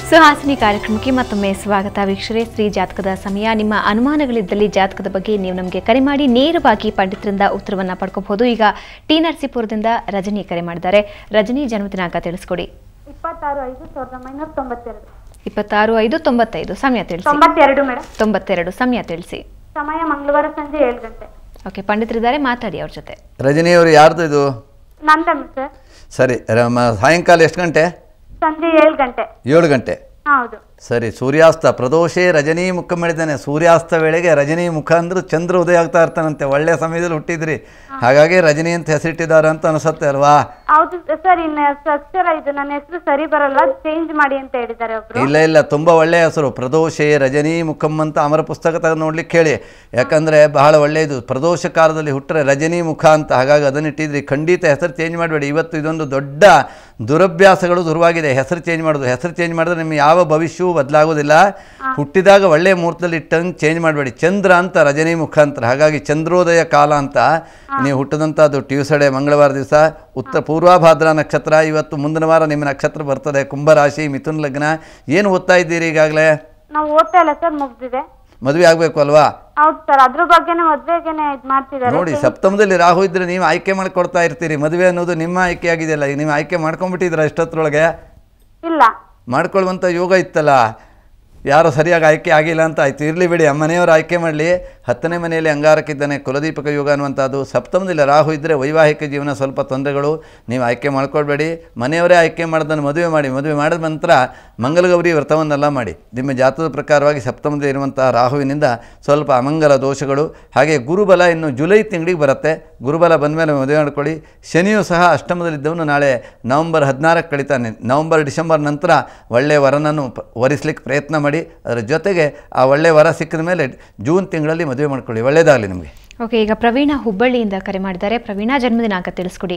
ಸುಹಾಸಿನಿ ಕಾರ್ಯಕ್ರಮಕ್ಕೆ ಮತ್ತೊಮ್ಮೆ ಸ್ವಾಗತ ವೀಕ್ಷರೇ ಸ್ತ್ರೀ ಜಾತಕದ ಸಮಯ ನಿಮ್ಮ ಅನುಮಾನಗಳಿದ್ದಲ್ಲಿ ಜಾತಕದ ಬಗ್ಗೆ ನೀವು ನಮಗೆ ಕರೆ ಮಾಡಿ ನೇರವಾಗಿ ಪಂಡಿತರಿಂದ ಉತ್ತರವನ್ನ ಪಡ್ಕೋಬಹುದು ಈಗ ಟಿ ನರಸೀಪುರದಿಂದ ರಜನಿ ಕರೆ ಮಾಡಿದ್ದಾರೆ ರಜನಿ ಜನ್ಮದಿನಾಂಕ ತಿಳಿಸ್ಕೊಡಿ ಇಪ್ಪತ್ತಾರು ಐದು ಸಾವಿರದ ಒಂಬೈನೂರ ತೊಂಬತ್ತೆರಡು ಇಪ್ಪತ್ತಾರು ಐದು ತೊಂಬತ್ತೈದು ಸಮಯ ತಿಳಿಸಿ ತೊಂಬತ್ತೆರಡು ಮೇಡಮ್ ತೊಂಬತ್ತೆರಡು ಸಮಯ ತಿಳಿಸಿ ಸಮಯ ಮಂಗಳವಾರ ಸಂಜೆ ಏಳು ಗಂಟೆ ಓಕೆ ಪಂಡಿತರಿದ್ದಾರೆ ಮಾತಾಡಿ ಅವ್ರ ಜೊತೆ ರಜನಿಯವರು ಯಾರ್ದು ಇದು ನಂದಮ್ ಸರ್ ಸರಿ ರ- ಮ- ಸಾಯಂಕಾಲ ಎಷ್ಟು ಗಂಟೆ ಸಂಜೆ ಏಳು ಗಂಟೆ ಏಳು ಗಂಟೆ ಹೌದು ಸರಿ ಸೂರ್ಯಾಸ್ತ ಪ್ರದೋಷೇ ರಜನಿ ಮುಖ ಮಾಡಿದ್ದಾನೆ ಸೂರ್ಯಾಸ್ತ ವೇಳೆಗೆ ರಜನಿ ಮುಖ ಅಂದ್ರೆ ಚಂದ್ರ ಉದಯ ಆಗ್ತಾ ಇರ್ತಾನಂತೆ ಒಳ್ಳೆಯ ಸಮಯದಲ್ಲಿ ಹುಟ್ಟಿದ್ರಿ ಹಾಗಾಗಿ ರಜನಿ ಅಂತ ಹೆಸರಿಟ್ಟಿದ್ದಾರೆ ಅಂತ ಅನಿಸುತ್ತೆ ಅಲ್ವಾ ಹೌದು ಸರ್ ಇನ್ನು ಅಕ್ಷರ ಇದು ನನ್ನ ಹೆಸರು ಸರಿ ಬರಲ್ಲ ಚೇಂಜ್ ಮಾಡಿ ಅಂತ ಹೇಳಿದ್ದಾರೆ ಒಬ್ರು ಇಲ್ಲ ಇಲ್ಲ ತುಂಬ ಒಳ್ಳೆಯ ಹೆಸರು ಪ್ರದೋಷೆ ರಜನಿ ಮುಖಂ ಅಂತ ಅಮರ ಪುಸ್ತಕ ತೆಗೆದು ನೋಡ್ಲಿಕ್ಕೆ ಹೇಳಿ ಯಾಕಂದರೆ ಬಹಳ ಒಳ್ಳೆಯದು ಪ್ರದೋಷ ಕಾಲದಲ್ಲಿ ಹುಟ್ಟರೆ ರಜನಿ ಮುಖ ಅಂತ ಹಾಗಾಗಿ ಅದನ್ನು ಇಟ್ಟಿದ್ರಿ ಖಂಡಿತ ಹೆಸರು ಚೇಂಜ್ ಮಾಡಬೇಡಿ ಇವತ್ತು ಇದೊಂದು ದೊಡ್ಡ ದುರಭ್ಯಾಸಗಳು ದುರ್ವಾಗಿದೆ ಹೆಸರು ಚೇಂಜ್ ಮಾಡೋದು ಹೆಸರು ಚೇಂಜ್ ಮಾಡಿದ್ರೆ ನಿಮ್ಮ ಯಾವ ಭವಿಷ್ಯವೂ ಬದಲಾಗೋದಿಲ್ಲ ಹುಟ್ಟಿದಾಗ ಒಳ್ಳೆಯ ಮುಹೂರ್ತದಲ್ಲಿ ಇಟ್ಟಂಗೆ ಚೇಂಜ್ ಮಾಡಬೇಡಿ ಚಂದ್ರ ಅಂತ ರಜನಿ ಮುಖಾಂತರ ಹಾಗಾಗಿ ಚಂದ್ರೋದಯ ಕಾಲ ಅಂತ ನೀವು ಹುಟ್ಟಿದಂಥದ್ದು ಟ್ಯೂಸಡೇ ಮಂಗಳವಾರ ದಿವಸ ಉತ್ತರ ಪೂರ್ವಭಾದ್ರ ನಕ್ಷತ್ರ ಇವತ್ತು ಮುಂದಿನ ವಾರ ನಿಮ್ಮ ನಕ್ಷತ್ರ ಬರ್ತದೆ ಕುಂಭರಾಶಿ ಮಿಥುನ್ ಲಗ್ನ ಏನು ಓದ್ತಾ ಇದ್ದೀರಿ ಈಗಾಗಲೇ ನಾವು ಓದ್ತಾ ಇಲ್ಲ ಸರ್ ಮುಗ್ದಿದೆ ಮದುವೆ ಆಗಬೇಕು ಅಲ್ವಾ ಹೌದು ಸರ್ ಅದ್ರ ಬಗ್ಗೆನೇ ಮದ್ವೆಗೆನೆ ಇದ್ ಮಾಡ್ತಿದ್ದಾರೆ ನೋಡಿ ಸಪ್ತಮದಲ್ಲಿ ರಾಹು ಇದ್ದರೆ ನೀವು ಆಯ್ಕೆ ಮಾಡಿಕೊಡ್ತಾ ಇರ್ತೀರಿ ಮದುವೆ ಅನ್ನೋದು ನಿಮ್ಮ ಆಯ್ಕೆ ಆಗಿದೆಯಲ್ಲ ಈಗ ನೀವು ಆಯ್ಕೆ ಮಾಡ್ಕೊಂಡ್ಬಿಟ್ಟಿದ್ರ ಇಷ್ಟೊತ್ತರೊಳಗೆ ಇಲ್ಲ ಮಾಡ್ಕೊಳ್ಳುವಂಥ ಯೋಗ ಇತ್ತಲ್ಲ ಯಾರು ಸರಿಯಾಗಿ ಆಯ್ಕೆ ಆಗಿಲ್ಲ ಅಂತ ಆಯಿತು ಇರಲಿ ಬಿಡಿ ಆ ಮನೆಯವರು ಆಯ್ಕೆ ಮಾಡಲಿ ಹತ್ತನೇ ಮನೆಯಲ್ಲಿ ಅಂಗಾರಕ್ಕಿದ್ದಾನೆ ಕುಲದೀಪಕ ಯೋಗ ಅನ್ನುವಂಥದ್ದು ಸಪ್ತಮದಲ್ಲಿ ರಾಹು ಇದ್ದರೆ ವೈವಾಹಿಕ ಜೀವನ ಸ್ವಲ್ಪ ತೊಂದರೆಗಳು ನೀವು ಆಯ್ಕೆ ಮಾಡ್ಕೊಳ್ಬೇಡಿ ಮನೆಯವರೇ ಆಯ್ಕೆ ಮಾಡೋದನ್ನು ಮದುವೆ ಮಾಡಿ ಮದುವೆ ಮಾಡಿದ ನಂತರ ಮಂಗಲಗೌರಿ ವ್ರತವನ್ನೆಲ್ಲ ಮಾಡಿ ನಿಮ್ಮ ಜಾತಕದ ಪ್ರಕಾರವಾಗಿ ಸಪ್ತಮದಲ್ಲಿ ಇರುವಂತಹ ರಾಹುವಿನಿಂದ ಸ್ವಲ್ಪ ಅಮಂಗಲ ದೋಷಗಳು ಹಾಗೆ ಗುರುಬಲ ಇನ್ನು ಜುಲೈ ತಿಂಗಳಿಗೆ ಬರುತ್ತೆ ಗುರುಬಲ ಬಂದ ಮೇಲೆ ಮದುವೆ ಮಾಡ್ಕೊಳ್ಳಿ ಶನಿಯೂ ಸಹ ಅಷ್ಟಮದಲ್ಲಿದ್ದವನು ನಾಳೆ ನವಂಬರ್ ಹದಿನಾರಕ್ಕೆ ಕಳಿತಾನೆ ನವಂಬರ್ ಡಿಸೆಂಬರ್ ನಂತರ ಒಳ್ಳೆಯ ವರನನ್ನು ಪ- ವರಿಸ್ಲಿಕ್ಕೆ ಪ್ರಯತ್ನ ಮಾಡಿ ಅದರ ಜೊತೆಗೆ ಆ ಒಳ್ಳೆಯ ವರ ಸಿಕ್ಕಿದ ಮೇಲೆ ಜೂನ್ ತಿಂಗಳಲ್ಲಿ ಮದುವೆ ಮಾಡ್ಕೊಳ್ಳಿ ಒಳ್ಳೆಯದಾಗಲಿ ನಿಮಗೆ ಓಕೆ ಈಗ ಪ್ರವೀಣ ಹುಬ್ಬಳ್ಳಿಯಿಂದ ಕರೆ ಮಾಡಿದ್ದಾರೆ ಪ್ರವೀಣ ಜನ್ಮದಿನಾಂಕ ತಿಳಿಸ್ಕೊಡಿ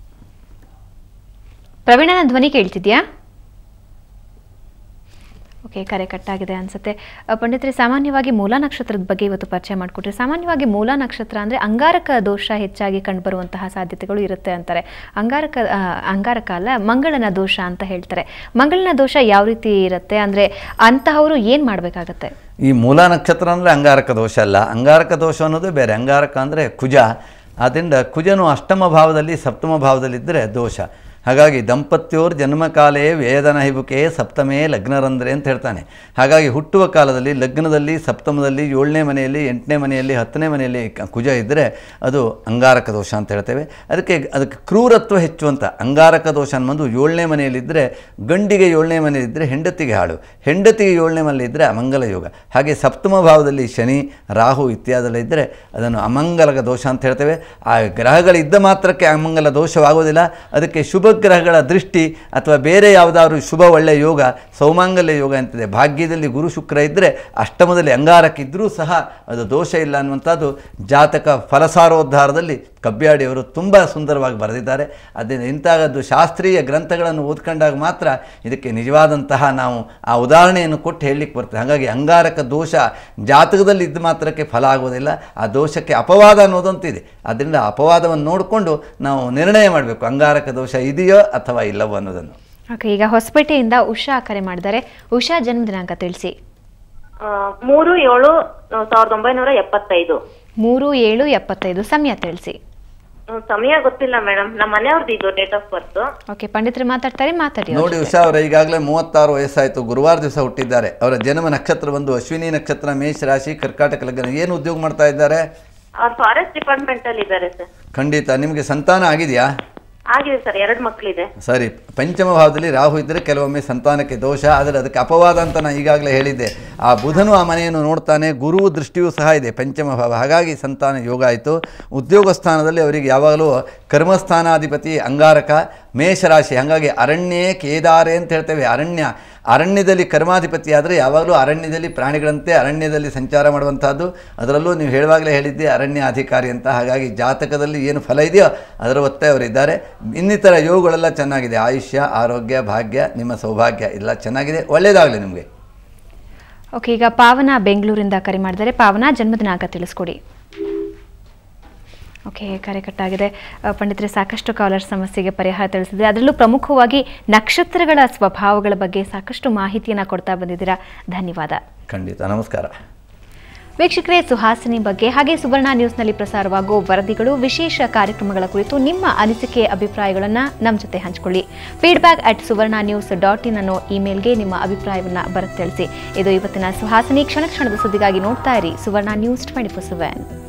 ಪ್ರವೀಣ ನನ್ನ ಧ್ವನಿ ಕೇಳ್ತಿದ್ಯಾ ಓಕೆ ಕರೆ ಕಟ್ಟಾಗಿದೆ ಅನ್ಸುತ್ತೆ ಅ, ಪಂಡಿತ್ರೆ ಸಾಮಾನ್ಯವಾಗಿ ಮೂಲ ನಕ್ಷತ್ರದ ಬಗ್ಗೆ ಇವತ್ತು ಪರಿಚಯ ಮಾಡಿಕೊಟ್ರೆ ಸಾಮಾನ್ಯವಾಗಿ ಮೂಲ ನಕ್ಷತ್ರ ಅಂದರೆ ಅಂಗಾರಕ ದೋಷ ಹೆಚ್ಚಾಗಿ ಕಂಡುಬರುವಂತಹ ಸಾಧ್ಯತೆಗಳು ಇರುತ್ತೆ ಅಂತಾರೆ ಅಂಗಾರಕ ಆ, ಅಂಗಾರಕ ಅಲ್ಲ ಮಂಗಳನ ದೋಷ ಅಂತ ಹೇಳ್ತಾರೆ ಮಂಗಳನ ದೋಷ ಯಾವ ರೀತಿ ಇರುತ್ತೆ ಅಂದರೆ ಅಂತಹವರು ಏನು ಮಾಡಬೇಕಾಗತ್ತೆ ಈ ಮೂಲ ನಕ್ಷತ್ರ ಅಂದರೆ ಅಂಗಾರಕ ದೋಷ ಅಲ್ಲ ಅಂಗಾರಕ ದೋಷ ಅನ್ನೋದು ಬೇರೆ ಅಂಗಾರಕ ಅಂದರೆ ಕುಜ ಆದ್ದರಿಂದ ಕುಜನು ಅಷ್ಟಮ ಭಾವದಲ್ಲಿ ಸಪ್ತಮ ಭಾವದಲ್ಲಿದ್ದರೆ ದೋಷ ಹಾಗಾಗಿ ದಂಪತ್ಯೋರ್ ಜನ್ಮಕಾಲೇ ವೇದನ ಹಿಬುಕೆ ಸಪ್ತಮೇ ಲಗ್ನರಂದ್ರೆ ಅಂತ ಹೇಳ್ತಾನೆ ಹಾಗಾಗಿ ಹುಟ್ಟುವ ಕಾಲದಲ್ಲಿ ಲಗ್ನದಲ್ಲಿ ಸಪ್ತಮದಲ್ಲಿ ಏಳನೇ ಮನೆಯಲ್ಲಿ ಎಂಟನೇ ಮನೆಯಲ್ಲಿ ಹತ್ತನೇ ಮನೆಯಲ್ಲಿ ಕ- ಕುಜ ಇದ್ದರೆ ಅದು ಅಂಗಾರಕ ದೋಷ ಅಂತ ಹೇಳ್ತೇವೆ ಅದಕ್ಕೆ ಅದಕ್ಕೆ ಕ್ರೂರತ್ವ ಹೆಚ್ಚು ಅಂತ ಅಂಗಾರಕ ದೋಷ ಅನ್ನೋದು ಏಳನೇ ಮನೆಯಲ್ಲಿದ್ದರೆ ಗಂಡಿಗೆ ಏಳನೇ ಮನೆಯಲ್ಲಿದ್ದರೆ ಹೆಂಡತಿಗೆ ಹಾಳು ಹೆಂಡತಿಗೆ ಏಳನೇ ಮನೆಯಲ್ಲಿದ್ದರೆ ಅಮಂಗಲ ಯೋಗ ಹಾಗೆ ಸಪ್ತಮ ಭಾವದಲ್ಲಿ ಶನಿ ರಾಹು ಇತ್ಯಾದೆಲ್ಲ ಇದ್ದರೆ ಅದನ್ನು ಅಮಂಗಲ ದೋಷ ಅಂತ ಹೇಳ್ತೇವೆ ಆ ಗ್ರಹಗಳಿದ್ದ ಮಾತ್ರಕ್ಕೆ ಅಮಂಗಲ ದೋಷವಾಗೋದಿಲ್ಲ ಅದಕ್ಕೆ ಶುಭ ಗ್ರಹಗಳ ದೃಷ್ಟಿ ಅಥವಾ ಬೇರೆ ಯಾವುದಾದ್ರು ಶುಭ ಒಳ್ಳೆಯ ಯೋಗ ಸೌಮಾಂಗಲ್ಯ ಯೋಗ ಅಂತಿದೆ ಭಾಗ್ಯದಲ್ಲಿ ಗುರು ಶುಕ್ರ ಇದ್ದರೆ ಅಷ್ಟಮದಲ್ಲಿ ಅಂಗಾರಕ್ಕಿದ್ದರೂ ಸಹ ಅದು ದೋಷ ಇಲ್ಲ ಅನ್ನುವಂಥದ್ದು ಜಾತಕ ಫಲಸಾರೋದ್ಧಾರದಲ್ಲಿ ಕಬ್ಬಿಯಾಡಿಯವರು ತುಂಬ ಸುಂದರವಾಗಿ ಬರೆದಿದ್ದಾರೆ ಅದರಿಂದ ಇಂಥದ್ದು ಶಾಸ್ತ್ರೀಯ ಗ್ರಂಥಗಳನ್ನು ಓದ್ಕೊಂಡಾಗ ಮಾತ್ರ ಇದಕ್ಕೆ ನಿಜವಾದಂತಹ ನಾವು ಆ ಉದಾಹರಣೆಯನ್ನು ಕೊಟ್ಟು ಹೇಳಲಿಕ್ಕೆ ಬರ್ತದೆ ಹಾಗಾಗಿ ಅಂಗಾರಕ ದೋಷ ಜಾತಕದಲ್ಲಿ ಇದ್ದ ಮಾತ್ರಕ್ಕೆ ಫಲ ಆಗೋದಿಲ್ಲ ಆ ದೋಷಕ್ಕೆ ಅಪವಾದ ಅನ್ನೋದಂತಿದೆ ಅದರಿಂದ ಅಪವಾದವನ್ನು ನೋಡಿಕೊಂಡು ನಾವು ನಿರ್ಣಯ ಮಾಡಬೇಕು ಅಂಗಾರಕ ದೋಷ ಇದೆಯೋ ಅಥವಾ ಇಲ್ಲವೋ ಅನ್ನೋದನ್ನು ಓಕೆ ಈಗ ಹೊಸಪೇಟೆಯಿಂದ ಉಷಾ ಕರೆ ಮಾಡಿದ್ದಾರೆ ಉಷಾ ಜನ್ಮದಿನಾಂಕ ತಿಳಿಸಿ ಆ, ಮೂರು ಏಳು ಸಾವಿರದ ಒಂಬೈನೂರ ಎಪ್ಪತ್ತೈದು ಮೂರು ಏಳು ಎಪ್ಪತ್ತೈದು ಸಮಯ ತಿಳಿಸಿ ಹ್ಮ್, ಸಮಯ ಗೊತ್ತಿಲ್ಲ ಮೇಡಮ್ ನಮ್ಮ ಮನೆಯವ್ರದ್ದು ಇದು ಡೇಟ್ ಆಫ್ ಬರ್ತ್ ಓಕೆ ಪಂಡಿತರು ಮಾತಾಡ್ತಾರೆ ಮಾತಾಡಿ ಅವ್ರ ನೋಡಿ ಜೊತೆ. ಉಷಾ ಅವರ ಈಗಾಗಲೇ ಮೂವತ್ತಾರು ವಯಸ್ಸಾಯಿತು ಗುರುವಾರ ದಿವಸ ಹುಟ್ಟಿದ್ದಾರೆ ಅವರ ಜನ್ಮ ನಕ್ಷತ್ರ ಬಂದು ಅಶ್ವಿನಿ ನಕ್ಷತ್ರ ಮೇಷ ರಾಶಿ ಕರ್ಕಾಟಕ ಲಗ್ನ ಏನು ಉದ್ಯೋಗ ಮಾಡ್ತಾ ಇದ್ದಾರೆ ಅವ್ರು ಫಾರೆಸ್ಟ್ ಡಿಪಾರ್ಟ್ಮೆಂಟ್ ಅಲ್ಲಿ ಇದ್ದಾರೆ ಸರ್ ಖಂಡಿತ ನಿಮಗೆ ಸಂತಾನ ಆಗಿದೆಯಾ ಆಗಿದೆ ಸರ್ ಎರಡು ಮಕ್ಕಳಿದೆ ಸರಿ ಪಂಚಮ ಭಾವದಲ್ಲಿ ರಾಹು ಇದ್ದರೆ ಕೆಲವೊಮ್ಮೆ ಸಂತಾನಕ್ಕೆ ದೋಷ ಆದರೆ ಅದಕ್ಕೆ ಅಪವಾದ ಅಂತ ನಾನು ಈಗಾಗಲೇ ಹೇಳಿದ್ದೆ ಆ ಬುಧನು ಆ ಮನೆಯನ್ನು ನೋಡ್ತಾನೆ ಗುರು ದೃಷ್ಟಿಯೂ ಸಹ ಇದೆ ಪಂಚಮ ಭಾವ ಹಾಗಾಗಿ ಸಂತಾನ ಯೋಗ ಆಯಿತು ಉದ್ಯೋಗ ಸ್ಥಾನದಲ್ಲಿ ಅವರಿಗೆ ಯಾವಾಗಲೂ ಕರ್ಮಸ್ಥಾನಾಧಿಪತಿ ಅಂಗಾರಕ ಮೇಷರಾಶಿ ಹಾಗಾಗಿ ಅರಣ್ಯೇ ಕೇದಾರೆ ಅಂತ ಹೇಳ್ತೇವೆ ಅರಣ್ಯ ಅರಣ್ಯದಲ್ಲಿ ಕರ್ಮಾಧಿಪತಿ ಆದರೆ ಯಾವಾಗಲೂ ಅರಣ್ಯದಲ್ಲಿ ಪ್ರಾಣಿಗಳಂತೆ ಅರಣ್ಯದಲ್ಲಿ ಸಂಚಾರ ಮಾಡುವಂಥದ್ದು ಅದರಲ್ಲೂ ನೀವು ಹೇಳುವಾಗಲೇ ಹೇಳಿದ್ದೆ ಅರಣ್ಯ ಅಧಿಕಾರಿ ಅಂತ ಹಾಗಾಗಿ ಜಾತಕದಲ್ಲಿ ಏನು ಫಲ ಇದೆಯೋ ಅದರ ಒತ್ತೆ ಅವರಿದ್ದಾರೆ ಇನ್ನಿತರ ಯೋಗಗಳೆಲ್ಲ ಚೆನ್ನಾಗಿದೆ ಆಯುಷ್ಯ ಆರೋಗ್ಯ ಭಾಗ್ಯ ನಿಮ್ಮ ಸೌಭಾಗ್ಯ ಎಲ್ಲ ಚೆನ್ನಾಗಿದೆ ಒಳ್ಳೆಯದಾಗಲಿ ನಿಮಗೆ ಓಕೆ ಈಗ ಪಾವನ ಬೆಂಗಳೂರಿಂದ ಕರೆ ಮಾಡಿದರೆ ಪಾವನ ಜನ್ಮದಿನಾಂಕ ತಿಳಿಸ್ಕೊಡಿ ಓಕೆ ಕರೆ ಕಟ್ಟಾಗಿದೆ ಆ, ಪಂಡಿತರೆ ಸಾಕಷ್ಟು ಕಾಲರ್ ಸಮಸ್ಯೆಗೆ ಪರಿಹಾರ ತಿಳಿಸಿದ್ರೆ ಅದರಲ್ಲೂ ಪ್ರಮುಖವಾಗಿ ನಕ್ಷತ್ರಗಳ ಸ್ವಭಾವಗಳ ಬಗ್ಗೆ ಸಾಕಷ್ಟು ಮಾಹಿತಿಯನ್ನು ಕೊಡ್ತಾ ಬಂದಿದ್ದೀರಾ ಧನ್ಯವಾದ ಖಂಡಿತ ನಮಸ್ಕಾರ ವೀಕ್ಷಕರೇ ಸುಹಾಸಿನಿ ಬಗ್ಗೆ ಹಾಗೆ ಸುವರ್ಣ ನ್ಯೂಸ್ನಲ್ಲಿ ಪ್ರಸಾರವಾಗುವ ವರದಿಗಳು ವಿಶೇಷ ಕಾರ್ಯಕ್ರಮಗಳ ಕುರಿತು ನಿಮ್ಮ ಅನಿಸಿಕೆ ಅಭಿಪ್ರಾಯಗಳನ್ನು ನಮ್ಮ ಜೊತೆ ಹಂಚಿಕೊಳ್ಳಿ feedback at Suvarna News dot in ಅನ್ನೋ ಇಮೇಲ್ಗೆ ನಿಮ್ಮ ಅಭಿಪ್ರಾಯವನ್ನು ಬರೆದು ತಿಳಿಸಿ ಇದು ಇವತ್ತಿನ ಸುಹಾಸಿನಿ ಕ್ಷಣ ಕ್ಷಣದ ಸುದ್ದಿಗಾಗಿ ನೋಡ್ತಾ ಇರಿ Suvarna News twenty four seven